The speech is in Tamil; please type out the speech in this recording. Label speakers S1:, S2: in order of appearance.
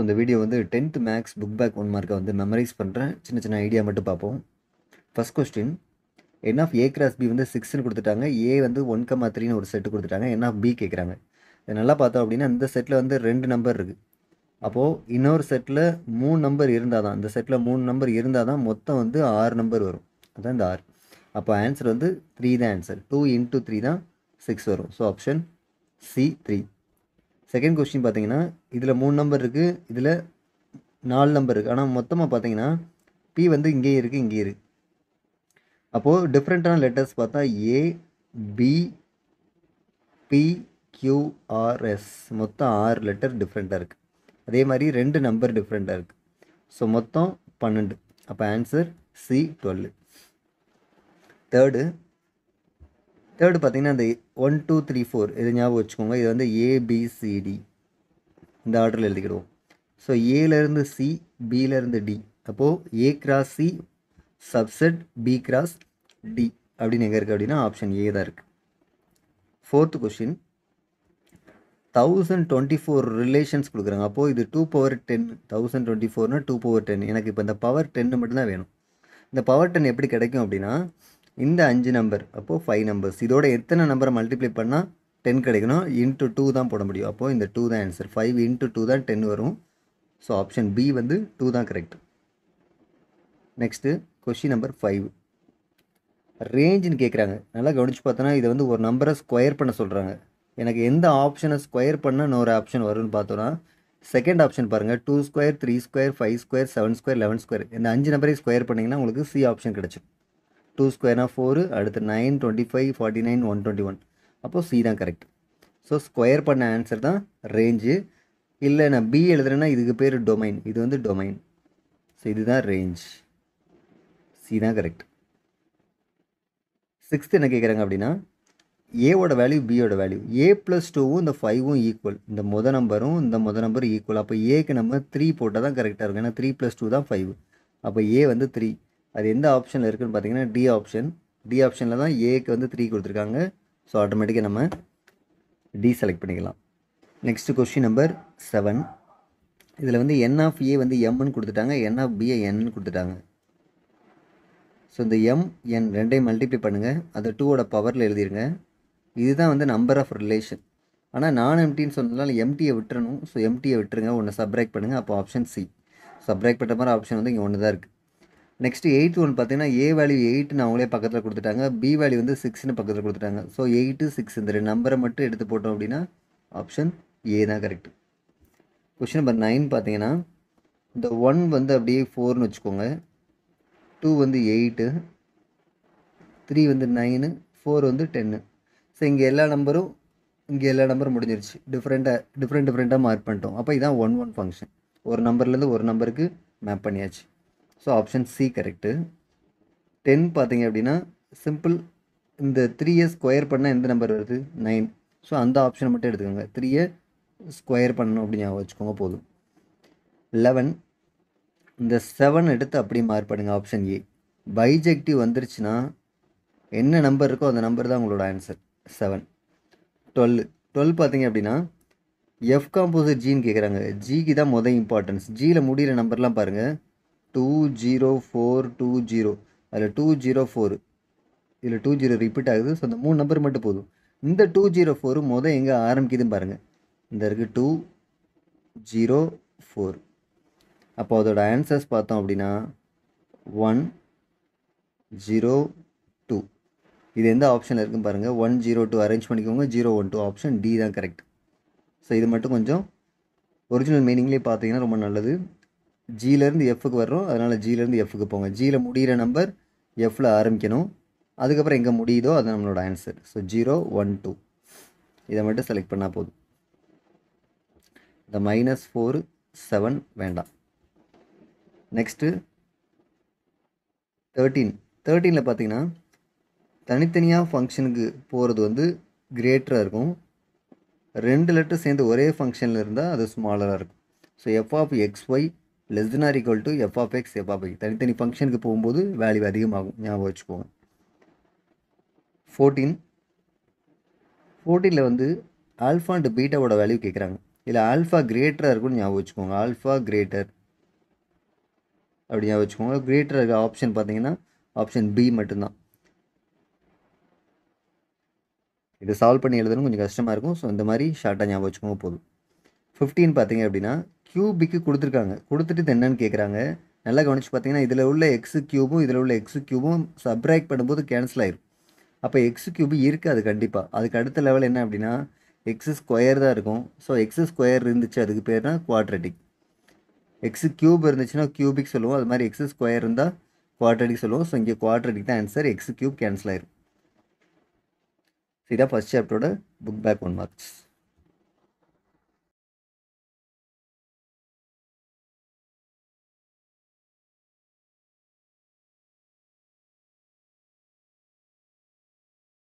S1: இந்த வீடியோ வந்து tenth maths book back one மார்க்கை வந்து மெமரைஸ் பண்ணுறேன் சின்ன சின்ன ஐடியா மட்டும் பார்ப்போம் first question n of A cross B வந்து சிக்ஸ்னு கொடுத்துட்டாங்க ஏ வந்து ஒன் கமா த்ரீன்னு ஒரு செட்டு கொடுத்துட்டாங்க என் ஆஃப் பி கேட்குறாங்க இதை நல்லா பார்த்தோம் அப்படின்னா இந்த செட்டில் வந்து ரெண்டு நம்பர் இருக்குது அப்போது இன்னொரு செட்டில் மூணு நம்பர் இருந்தால் தான் இந்த செட்டில் மூணு நம்பர் இருந்தால் தான் மொத்தம் வந்து ஆறு நம்பர் வரும் அதான் இந்த ஆறு அப்போ ஆன்சர் வந்து த்ரீ தான் ஆன்சர் டூ இன்ட்டு த்ரீ தான் சிக்ஸ் வரும் so option C three second question பார்த்தீங்கன்னா இதில் மூணு நம்பர் இருக்குது இதில் நாலு நம்பர் இருக்குது ஆனால் மொத்தமாக பார்த்தீங்கன்னா பி வந்து இங்கேயே இருக்குது இங்கேயே இருக்குது அப்போது டிஃப்ரெண்ட்டான லெட்டர்ஸ் பார்த்தா ஏ பி பி கியூஆர்எஸ் மொத்தம் ஆறு லெட்டர் டிஃப்ரெண்ட்டாக இருக்குது அதே மாதிரி ரெண்டு நம்பர் டிஃப்ரெண்ட்டாக இருக்குது ஸோ மொத்தம் பன்னெண்டு அப்போ answer C twelve third third பார்த்தீங்கன்னா இந்த ஒன் டூ த்ரீ ஃபோர் இது ஞாபகம் வச்சுக்கோங்க இது வந்து ஏபிசிடி இந்த ஆர்டரில் எழுதிக்கிடுவோம் ஸோ ஏலேருந்து சி பியிலேருந்து டி அப்போது A cross C subset B cross D அப்படின்னு எங்கே இருக்குது அப்படின்னா ஆப்ஷன் ஏ தான் இருக்குது fourth question thousand twenty four relations கொடுக்குறாங்க அப்போது இது two power ten thousand twenty ஃபோர்னா டூ பவர் டென் எனக்கு இப்போ இந்த பவர் டென்னு மட்டும்தான் வேணும் இந்த பவர் டென் எப்படி கிடைக்கும் அப்படின்னா இந்த அஞ்சு நம்பர் அப்போது ஃபைவ் நம்பர்ஸ் இதோட எத்தனை நம்பரை மல்டிப்ளை பண்ணால் டென் கிடைக்கணும் இன்ட்டு டூ தான் போட முடியும் அப்போது இந்த டூ தான் ஆன்சர் ஃபைவ் இன்ட்டு டூ தான் டென் வரும் ஸோ ஆப்ஷன் பி வந்து டூ தான் correct next question number five ரேஞ்சுன்னு கேட்குறாங்க நல்லா கவனிச்சு பார்த்தோன்னா இதை வந்து ஒரு நம்பரை ஸ்கொயர் பண்ண சொல்கிறாங்க எனக்கு எந்த ஆப்ஷனை ஸ்கொயர் பண்ணால் இன்னொரு ஆப்ஷன் வரும்னு பார்த்தோன்னா செகண்ட் ஆப்ஷன் பாருங்கள் two square three square five square seven square eleven square இந்த அஞ்சு நம்பரையும் ஸ்கொயர் பண்ணிங்கன்னா உங்களுக்கு சி ஆப்ஷன் கிடச்சிடும் டூ ஸ்கொயர்னா ஃபோரு அடுத்து nine twenty five forty nine one twenty one அப்போது சி தான் கரெக்ட் ஸோ ஸ்கொயர் பண்ண ஆன்சர் தான் ரேஞ்சு இல்லை நான் பி எழுதுறேன்னா இதுக்கு பேர் டொமைன் இது வந்து டொமைன் ஸோ இதுதான் ரேஞ்ச் சி தான் கரெக்ட் சிக்ஸ்த்து என்ன கேட்குறாங்க அப்படின்னா ஏவோட வேல்யூ பியோட வேல்யூ ஏ ப்ளஸ் டூவும் இந்த ஃபைவும் ஈக்குவல் இந்த மொத நம்பரும் இந்த மொத நம்பரும் ஈக்குவல் அப்போ ஏக்கு நம்ம த்ரீ போட்டால் தான் கரெக்டாக இருக்கும் ஏன்னா த்ரீ ப்ளஸ் டூ தான் ஃபைவ் அப்போ ஏ வந்து த்ரீ அது எந்த ஆப்ஷனில் இருக்குன்னு பார்த்தீங்கன்னா டி ஆப்ஷன் டி ஆப்ஷனில் தான் ஏக்கு வந்து த்ரீ கொடுத்துருக்காங்க ஸோ ஆட்டோமேட்டிக்காக நம்ம டி செலக்ட் பண்ணிக்கலாம் நெக்ஸ்ட்டு கொஸ்டின் நம்பர் செவன் இதில் வந்து என் ஆஃப் ஏ வந்து எம்னு கொடுத்துட்டாங்க என் ஆஃப் பியை என்னு கொடுத்துட்டாங்க ஸோ இந்த எம் என் ரெண்டையும் மல்டிப்ளை பண்ணுங்கள் அதை டூவோட பவரில் எழுதிருங்க இதுதான் வந்து நம்பர் ஆஃப் ரிலேஷன் ஆனால் நான் எம்டின்னு சொன்னதால் எம்டியை விட்டுறணும் ஸோ எம்டியை விட்டுருங்க ஒன்று சப்ரேக் பண்ணுங்கள் அப்போ ஆப்ஷன் சி சப்ரேக் பண்ணுற மாதிரி ஆப்ஷன் வந்து இங்கே ஒன்று தான் இருக்குது நெக்ஸ்ட்டு எயித் ஒன் பார்த்தீங்கன்னா ஏ வேல்யூ எயிட்னு அவங்களே பக்கத்தில் கொடுத்துட்டாங்க பி வேல்யூ வந்து சிக்ஸ்னு பக்கத்தில் கொடுத்துட்டாங்க ஸோ எயிட்டு சிக்ஸ் இந்த ரெண்டு நம்பரை மட்டும் எடுத்து போட்டோம் அப்படின்னா ஆப்ஷன் ஏ தான் கரெக்ட் கொஷின் நம்பர் நைன் பார்த்தீங்கன்னா இந்த ஒன் வந்து அப்படியே ஃபோர்னு வச்சுக்கோங்க டூ வந்து எயிட்டு த்ரீ வந்து நைனு ஃபோர் வந்து டென்னு ஸோ இங்கே எல்லா நம்பரும் இங்கே எல்லா நம்பரும் முடிஞ்சிருச்சு டிஃப்ரெண்ட்டாக டிஃப்ரெண்ட் டிஃப்ரெண்ட்டாக மார்க் பண்ணிட்டோம் அப்போ இதான் ஒன் ஒன் ஃபங்க்ஷன் ஒரு நம்பர்லேருந்து ஒரு நம்பருக்கு மேப் பண்ணியாச்சு so option C correct ten பார்த்தீங்க அப்படின்னா சிம்பிள் இந்த த்ரீயை ஸ்கொயர் பண்ணால் எந்த நம்பர் வருது நைன் ஸோ அந்த ஆப்ஷனை மட்டும் எடுத்துக்கோங்க த்ரீயை ஸ்கொயர் பண்ணணும் அப்படின்னு ஞாபகம் வச்சுக்கோங்க போதும் லெவன் இந்த செவன் எடுத்து அப்படியே மார்க் பண்ணுங்கள் ஆப்ஷன் ஏ பைஜெக்டிவ் வந்துருச்சுன்னா என்ன நம்பர் இருக்கோ அந்த நம்பர் தான் உங்களோட ஆன்சர் செவன் டுவெல் டுவெல் பார்த்தீங்க அப்படின்னா எஃப் காம்போசிட் ஜின்னு கேட்குறாங்க ஜிக்கு தான் மொதல் இம்பார்ட்டன்ஸ் ஜியில் முடிகிற நம்பர்லாம் பாருங்கள் two zero four two zero அதில் டூ ஜீரோ ஃபோர் இதில் டூ ஜீரோ ரிப்பீட் ஆகுது ஸோ அந்த மூணு நம்பர் மட்டும் போதும் இந்த டூ ஜீரோ ஃபோர் மொதல் எங்கே ஆரம்பிக்குதுன்னு பாருங்கள் இந்த இருக்குது டூ ஜீரோ ஃபோர் அப்போ அதோட ஆன்சர்ஸ் பார்த்தோம் அப்படின்னா ஒன் ஜீரோ டூ இது எந்த ஆப்ஷனில் இருக்குன்னு பாருங்கள் ஒன் ஜீரோ டூ அரேஞ்ச் பண்ணிக்கோங்க zero one two option D தான் கரெக்ட் ஸோ இது மட்டும் கொஞ்சம் ஒரிஜினல் மீனிங்லேயே பார்த்தீங்கன்னா ரொம்ப நல்லது ஜிலேருந்து எஃப்க்கு வர்றோம் அதனால் ஜிலேருந்து எஃப்க்கு போங்க ஜியில் முடிகிற நம்பர் எஃப்பில் ஆரம்பிக்கணும் அதுக்கப்புறம் எங்கே முடியுதோ அது நம்மளோட answer so zero one two இதை மட்டும் செலக்ட் பண்ணால் போதும் இந்த மைனஸ் ஃபோர் செவன் வேண்டாம் நெக்ஸ்ட்டு தேர்ட்டீன் தேர்ட்டீனில் பார்த்தீங்கன்னா தனித்தனியாக ஃபங்க்ஷனுக்கு போகிறது வந்து கிரேட்டராக இருக்கும் ரெண்டு லெட்டர் சேர்ந்து ஒரே ஃபங்க்ஷனில் இருந்தால் அது ஸ்மாலராக இருக்கும் so f of x y less than or equal to f of x f of y தனித்தனி ஃபங்க்ஷனுக்கு போகும்போது வேல்யூ அதிகமாகும் ஞாபகம் வச்சுக்கோங்க ஃபோர்டீன் ஃபோர்டீனில் வந்து ஆல்ஃபா அண்ட் பீட்டாவோட வேல்யூ கேட்குறாங்க இல்லை ஆல்ஃபா கிரேட்டராக இருக்கும்னு ஞாபகம் வச்சுக்கோங்க ஆல்ஃபா கிரேட்டர் அப்படி ஞாபகம் வச்சுக்கோங்க கிரேட்டர் இருக்க ஆப்ஷன் பார்த்தீங்கன்னா ஆப்ஷன் பி மட்டும்தான் இது சால்வ் பண்ணி எழுதணும் கொஞ்சம் கஷ்டமாக இருக்கும் ஸோ இந்த மாதிரி ஷார்ட்டாக ஞாபகம் வச்சுக்கோங்க போதும் ஃபிஃப்டீன் பார்த்தீங்க அப்படின்னா கியூபிக்கு கொடுத்துருக்காங்க கொடுத்துட்டு இது என்னன்னு கேட்குறாங்க நல்லா கவனிச்சு பார்த்தீங்கன்னா இதில் உள்ள எக்ஸு கியூபும் இதில் உள்ள எக்ஸு கியூபும் சப்ராக்ட் பண்ணும்போது கேன்சல் ஆயிரும் அப்போ எக்ஸு கியூபு இருக்காது கண்டிப்பாக அதுக்கு அடுத்த லெவல் என்ன அப்படின்னா எக்ஸு ஸ்கொயர் தான் இருக்கும் ஸோ எக்ஸு ஸ்கொயர் இருந்துச்சு அதுக்கு பேர்னா குவாட்ரட்டிக் எக்ஸு கியூப் இருந்துச்சுன்னா கியூபிக் சொல்லுவோம் அது மாதிரி எக்ஸு ஸ்கொயர் இருந்தால் குவாட்ரட்டிக் சொல்லுவோம் ஸோ இங்கே குவாட்ரட்டிக் தான் ஆன்சர் எக்ஸு கியூப் கேன்சல் ஆயிரும் இதான் ஃபஸ்ட் சாப்டரோட புக் பேக் ஒன் மார்க்ஸ்